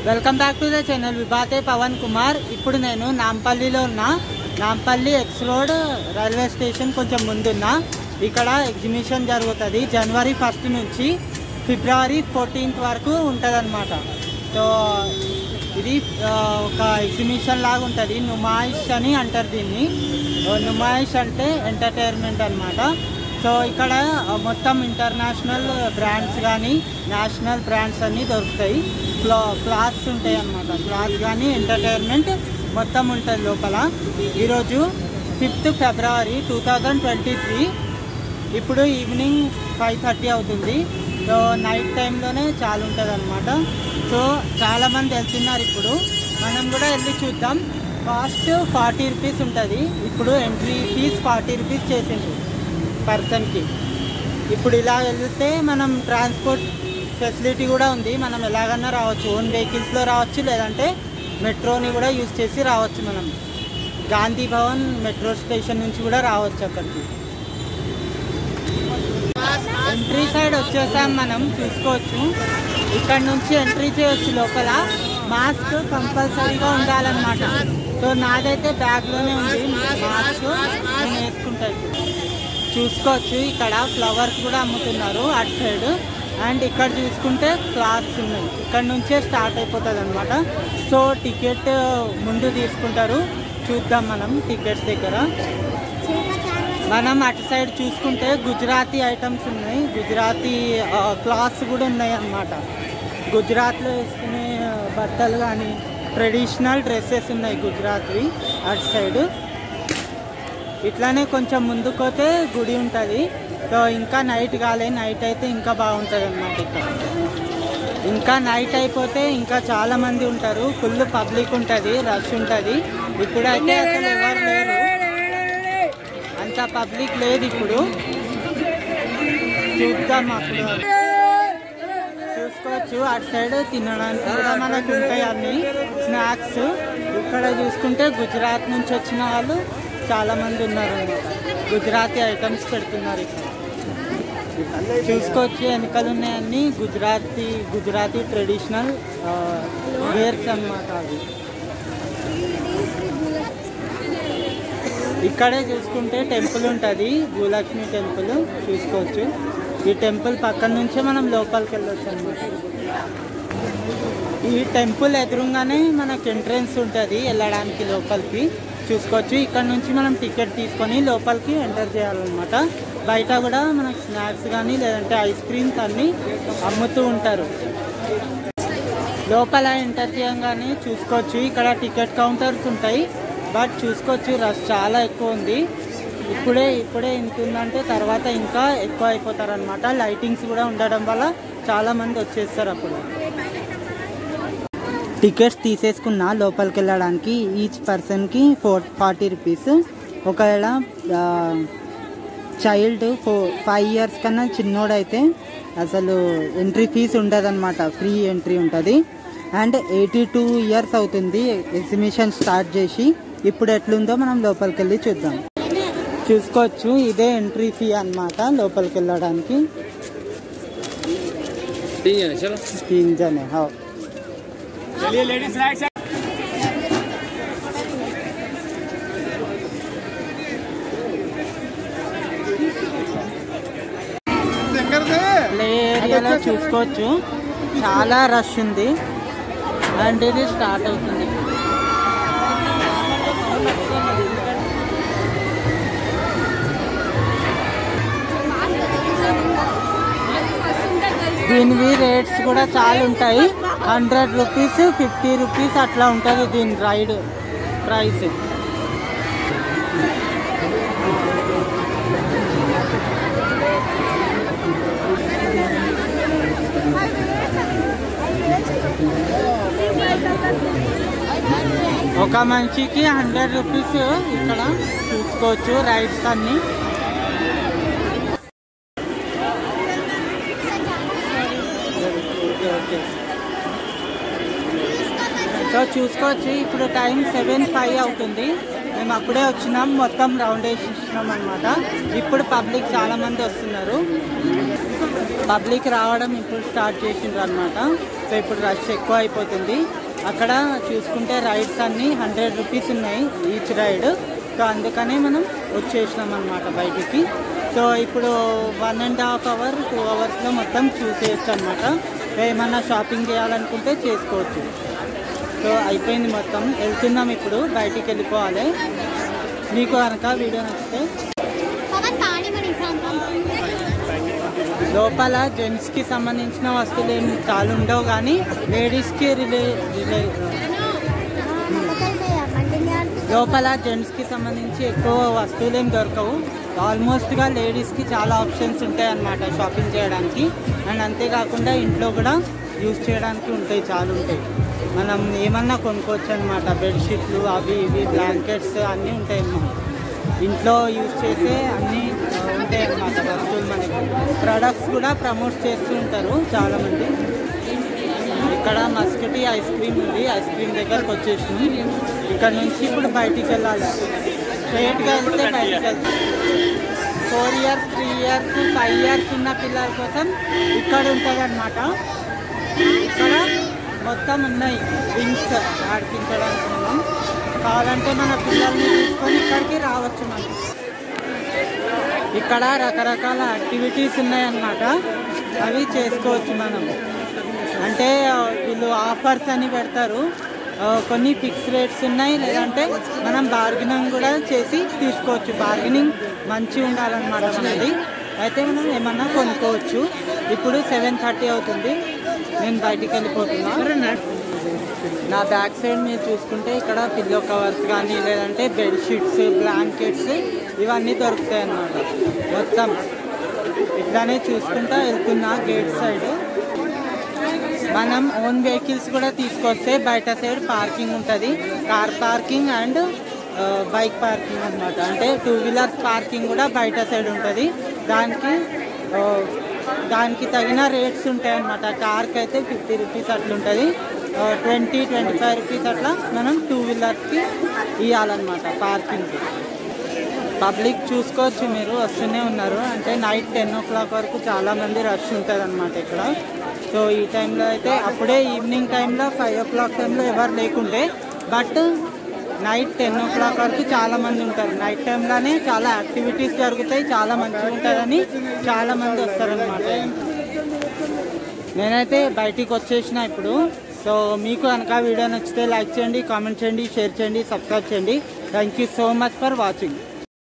Welcome back to the channel విభాతే పవన్ కుమార్ ఇప్పుడు నేను నాంపల్లిలో ఉన్న Nampally X road railway station కొంచెం ముందున్నా ఇక్కడ ఎగ్జిబిషన్ జరుగుతుంది జనవరి ఫస్ట్ నుంచి ఫిబ్రవరి ఫోర్టీన్త్ వరకు ఉంటుంది సో ఇది ఆ, ఒక ఎగ్జిబిషన్ లాగా ఉంటుంది నుమాయిష్ అని అంటారు దీన్ని ఓ నుమాయిష్ అంటే ఎంటర్టైన్మెంట్ అన్నమాట సో ఇక్కడ ఆ, మొత్తం ఇంటర్నేషనల్ బ్రాండ్స్ కానీ నేషనల్ బ్రాండ్స్ అన్నీ దొరుకుతాయి క్లా క్లాత్స్ ఉంటాయి అన్నమాట క్లాత్ కానీ ఎంటర్టైన్మెంట్ మొత్తం ఉంటుంది లోపల ఈరోజు fifth February two thousand twenty three ఇప్పుడు ఈవినింగ్ ఫైవ్ థర్టీ అవుతుంది సో నైట్ టైంలోనే చాలా ఉంటుంది అనమాట సో చాలామంది వెళ్తున్నారు ఇప్పుడు మనం కూడా వెళ్ళి చూద్దాం కాస్ట్ ఫార్టీ రూపీస్ ఉంటుంది ఇప్పుడు ఎంట్రీ ఫీజ్ ఫార్టీ రూపీస్ చేసింది పర్సన్కి ఇప్పుడు ఇలా వెళ్తే మనం ట్రాన్స్పోర్ట్ ఫెసిలిటీ కూడా ఉంది మనం ఎలాగన్నా రావచ్చు ఓన్ వెహికల్స్లో రావచ్చు లేదంటే మెట్రోని కూడా యూజ్ చేసి రావచ్చు మనం గాంధీ భవన్ మెట్రో స్టేషన్ నుంచి కూడా రావచ్చు అక్కడికి ఎంట్రీ సైడ్ వచ్చేసాం మనం చూసుకోవచ్చు ఇక్కడ నుంచి ఎంట్రీ చేయొచ్చు లోపల మాస్క్ కంపల్సరీగా ఉండాలన్నమాట సో నాదైతే బ్యాగ్లోనే ఉంది మాస్క్ నేను వేసుకుంటా ఇప్పుడు. చూసుకోవచ్చు ఇక్కడ ఫ్లవర్స్ కూడా అమ్ముతున్నారు అటు సైడ్ అండ్ ఇక్కడ చూసుకుంటే క్లాత్స్ ఉన్నాయి ఇక్కడ నుంచే స్టార్ట్ అయిపోతుంది అనమాట సో టికెట్ ముందు తీసుకుంటారు చూద్దాం మనం టికెట్స్ దగ్గర మనం అటు సైడ్ చూసుకుంటే గుజరాతీ ఐటమ్స్ ఉన్నాయి గుజరాతీ క్లాత్స్ కూడా ఉన్నాయి అన్నమాట గుజరాత్లో వేసుకునే బట్టలు కానీ ట్రెడిషనల్ డ్రెస్సెస్ ఉన్నాయి గుజరాత్వి అటు సైడ్ ఇట్లానే కొంచెం ముందుకు పోతే గుడి ఉంటుంది సో ఇంకా నైట్ కాలే నైట్ అయితే ఇంకా బాగుంటుంది అన్నమాట ఇక్కడ ఇంకా నైట్ అయిపోతే ఇంకా చాలా మంది ఉంటారు ఫుల్ పబ్లిక్ ఉంటుంది రష్ ఉంటుంది ఇప్పుడైతే అసలు ఎవరు లేరు అంత పబ్లిక్ లేదు ఇప్పుడు చూద్దాం అప్పుడు చూసుకోవచ్చు అటు సైడ్ తినడానికి కూడా మనకు ఉంటాయి అన్ని స్నాక్స్ ఇక్కడ చూసుకుంటే గుజరాత్ నుంచి వచ్చిన వాళ్ళు చాలా మంది ఉన్నారు అన్నమాట గుజరాతీ ఐటమ్స్ పెడుతున్నారు ఇక్కడ చూసుకోవచ్చు వెనకాల ఉన్నాయన్నీ గుజరాతీ గుజరాతీ ట్రెడిషనల్ వేర్స్ అన్నమాట అవి ఇక్కడే చూసుకుంటే టెంపుల్ ఉంటుంది భూలక్ష్మి టెంపుల్ చూసుకోవచ్చు ఈ టెంపుల్ పక్కన నుంచే మనం లోపలికి వెళ్ళొచ్చు అనమాట ఈ టెంపుల్ ఎదురుగానే మనకి ఎంట్రన్స్ ఉంటుంది వెళ్ళడానికి లోపలికి చూసుకోవచ్చు ఇక్కడ నుంచి మనం టికెట్ తీసుకొని లోపలికి ఎంటర్ చేయాలన్నమాట బయట కూడా మనకి స్నాక్స్ కానీ లేదంటే ఐస్ క్రీమ్స్ అన్నీ అమ్ముతూ ఉంటారు లోపల ఎంటర్ చేయంగానే చూసుకోవచ్చు ఇక్కడ టికెట్ కౌంటర్స్ ఉంటాయి బట్ చూసుకోవచ్చు రష్ చాలా ఎక్కువ ఉంది ఇప్పుడే ఇప్పుడే ఇంత ఉందంటే తర్వాత ఇంకా ఎక్కువ అయిపోతారు అనమాట లైటింగ్స్ కూడా ఉండడం వల్ల చాలా మంది వచ్చేస్తారు అప్పుడు టికెట్స్ తీసేసుకున్న లోపలికి వెళ్ళడానికి ఈచ్ పర్సన్కి ఫోర్ ఫార్టీ రూపీస్ ఒకవేళ చైల్డ్ ఫో ఫైవ్ ఇయర్స్ కన్నా చిన్నోడైతే అసలు ఎంట్రీ ఫీజు ఉండదన్నమాట ఫ్రీ ఎంట్రీ ఉంటుంది అండ్ ఎయిటీ టూ ఇయర్స్ అవుతుంది ఎగ్జిబిషన్ స్టార్ట్ చేసి ఇప్పుడు ఎట్లుందో మనం లోపలికి వెళ్ళి చూద్దాం చూసుకోవచ్చు ఇదే ఎంట్రీ ఫీ అన్నమాట లోపలికి వెళ్ళడానికి ठीक है चलो तीन जने हाँ चलिए लेडीज राइट ప్లే ఏరియాలో చూసుకోవచ్చు చాలా రష్ ఉంది అండ్ ఇది స్టార్ట్ అవుతుంది దీనివి రేట్స్ కూడా చాలా ఉంటాయి హండ్రెడ్ రూపీస్ ఫిఫ్టీ రూపీస్ అట్లా ఉంటుంది దీని రైడ్ ప్రైస్ ఒక మనిషికి హండ్రెడ్ రూపీస్ ఇక్కడ చూసుకోవచ్చు రైడ్స్ అన్ని సో చూసుకోవచ్చు ఇప్పుడు టైం సెవెన్ ఫైవ్ అవుతుంది మేము అప్పుడే వచ్చినాం మొత్తం రౌండ్ వేసినాం అనమాట ఇప్పుడు పబ్లిక్ చాలా మంది వస్తున్నారు పబ్లిక్ రావడం ఇప్పుడు స్టార్ట్ చేసిండ్రు అనమాట సో ఇప్పుడు రష్ ఎక్కువ అయిపోతుంది అక్కడ చూసుకుంటే రైడ్స్ అన్నీ హండ్రెడ్ రూపీస్ ఉన్నాయి ఈచ్ రైడ్ సో అందుకనే మనం వచ్చేసినాం అనమాట బయటికి సో ఇప్పుడు one and half hour two అవర్స్లో మొత్తం చూసేయచ్చు అనమాట ఏమన్నా షాపింగ్ చేయాలనుకుంటే చేసుకోవచ్చు సో అయిపోయింది మొత్తం వెళ్తున్నాం ఇప్పుడు బయటికి వెళ్ళిపోవాలి మీకు కనుక వీడియో నచ్చితే పవన్ తాడిమణి ప్రాంతం లోపల జెంట్స్కి సంబంధించిన వస్తువులు ఏం చాలా ఉండవు కానీ లేడీస్కి రిలే రిలే లోపల జెంట్స్కి సంబంధించి ఎక్కువ వస్తువులు ఏం దొరకవు ఆల్మోస్ట్గా లేడీస్కి చాలా ఆప్షన్స్ ఉంటాయి అన్నమాట షాపింగ్ చేయడానికి అండ్ అంతేకాకుండా ఇంట్లో కూడా యూజ్ చేయడానికి ఉంటాయి చాలా ఉంటాయి మనం ఏమన్నా కొనుక్కోవచ్చు అనమాట బెడ్షీట్లు అవి ఇవి బ్లాంకెట్స్ అన్నీ ఉంటాయి అన్నమాట ఇంట్లో యూజ్ చేసే అన్నీ ఆ, ఉంటాయి అన్నమాట వస్తువులు మనకి ప్రొడక్ట్స్ కూడా ప్రమోట్ చేస్తూ ఉంటారు చాలామంది ఇక్కడ మస్కటి ఐస్ క్రీమ్ ఉంది ఐస్ క్రీమ్ దగ్గరకు వచ్చేసినాం ఇక్కడ నుంచి ఇప్పుడు బయటికి వెళ్ళాలి స్ట్రైట్గా వెళ్తే బయటికి వెళ్తాం four years three years five years ఉన్న పిల్లల కోసం ఇక్కడ ఉంటుంది అనమాట ఇక్కడ మొత్తం ఉన్నాయి రింగ్స్ ఆడిపించడానికి మనం కావాలంటే మన పిల్లల్ని తీసుకొని ఇక్కడికి రావచ్చు మనం ఇక్కడ రకరకాల యాక్టివిటీస్ ఉన్నాయన్నమాట అవి చేసుకోవచ్చు మనం అంటే ఆ, వీళ్ళు ఆఫర్స్ అని పెడతారు ఆ, కొన్ని ఫిక్స్ రేట్స్ ఉన్నాయి లేదంటే మనం బార్గెనింగ్ కూడా చేసి తీసుకోవచ్చు బార్గెనింగ్ మంచిగా ఉండాలన్నమాట మనది అయితే మనం ఏమన్నా కొనుక్కోవచ్చు ఇప్పుడు సెవెన్ థర్టీ అవుతుంది నేను బయటికి వెళ్ళిపోతున్నా నా బ్యాక్ సైడ్ మీరు చూసుకుంటే ఇక్కడ పిల్లో కవర్స్ కానీ లేదంటే బెడ్షీట్స్ బ్లాంకెట్స్ ఇవన్నీ దొరుకుతాయి అన్నమాట మొత్తం ఇట్లానే చూసుకుంటా వెళ్తున్నా గేట్ సైడ్ మనం ఓన్ వెహికల్స్ కూడా తీసుకొస్తే బయట సైడ్ పార్కింగ్ ఉంటుంది car parking and bike parking అన్నమాట అంటే టూ వీలర్స్ పార్కింగ్ కూడా బయట సైడ్ ఉంటుంది దానికి ఆ, దానికి తగిన రేట్స్ ఉంటాయి అన్నమాట కార్కి అయితే ఫిఫ్టీ రూపీస్ అట్లా ఉంటుంది ట్వంటీ ట్వంటీ ఫైవ్ రూపీస్ అట్లా మనం టూ వీలర్స్కి ఇవ్వాలన్నమాట పార్కింగ్కి పబ్లిక్ చూసుకోవచ్చు మీరు వస్తూనే ఉన్నారు అంటే నైట్ టెన్ ఓ క్లాక్ వరకు చాలా మంది రష్ ఉంటుంది అనమాట ఇక్కడ సో ఈ టైంలో అయితే అప్పుడే ఈవినింగ్ టైంలో ఫైవ్ ఓ క్లాక్ టైంలో ఎవరు లేకుంటే but night ten o'clock వరకు చాలా మంది ఉంటారు నైట్ టైంలోనే చాలా యాక్టివిటీస్ జరుగుతాయి చాలా మంచిగా ఉంటుందని చాలా మంది వస్తారనమాట నేనైతే బయటికి వచ్చేసిన ఇప్పుడు సో మీకు కనుక వీడియో నచ్చితే లైక్ చేయండి కామెంట్ చేయండి షేర్ చేయండి సబ్స్క్రైబ్ చేయండి thank you so much for watching